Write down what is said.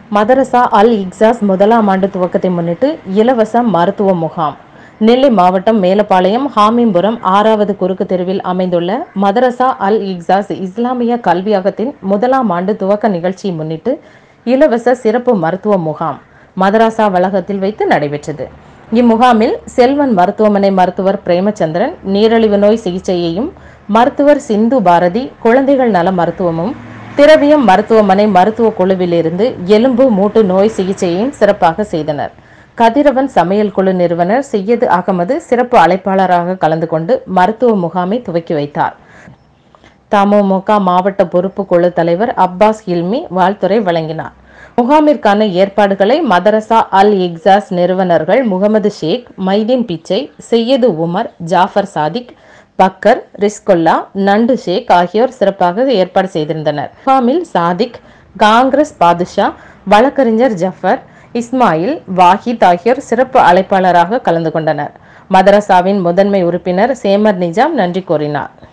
மதரசா அல் இக்ஸாஸ் முதலாம் ஆண்டு துவக்கத்தை முன்னிட்டு இலவச மருத்துவ முகாம் நெல்லை மாவட்டம் மேலப்பாளையம் ஹாமிம்புரம் ஆறாவது குறுக்கு தெருவில் அமைந்துள்ள மதரசா அல் இக்ஸாஸ் இஸ்லாமிய கல்வியகத்தின் முதலாம் ஆண்டு துவக்க நிகழ்ச்சியை முன்னிட்டு இலவச சிறப்பு மருத்துவ முகாம் மதராசா வளாகத்தில் வைத்து நடைபெற்றது இம்முகாமில் செல்வன் மருத்துவமனை மருத்துவர் பிரேமச்சந்திரன் நீரிழிவு நோய் சிகிச்சையையும் மருத்துவர் சிந்து பாரதி குழந்தைகள் நல மருத்துவமும் திரவியம் மருத்துவமனை மருத்துவ குழுவிலிருந்து எலும்பு மூட்டு நோய் சிகிச்சையையும் சிறப்பாக செய்தனர் கதிரவன் சமையல் குழு நிறுவனர் செய்யது அகமது சிறப்பு அழைப்பாளராக கலந்து கொண்டு மருத்துவ முகாமை துவக்கி வைத்தார் தமுமுக மாவட்ட பொறுப்பு குழு தலைவர் அப்பாஸ் இல்மி வாழ்த்துரை வழங்கினார் முகாமிற்கான ஏற்பாடுகளை மதரசா அல் இக்ஸாஸ் நிறுவனர்கள் முகமது ஷேக் மைதீன் பிச்சை செய்யது உமர் ஜாஃபர் சாதிக் பக்கர் ரிஸ்கொல்லா நண்டு ஷேக் ஆகியோர் சிறப்பாக ஏற்பாடு செய்திருந்தனர் முகாமில் சாதிக் காங்கிரஸ் பாதுஷா வழக்கறிஞர் ஜஃபர் இஸ்மாயில் வாஹித் ஆகியோர் சிறப்பு அழைப்பாளராக கலந்து கொண்டனர் மதரசாவின் முதன்மை உறுப்பினர் சேமர் நிஜாம் நன்றி கூறினார்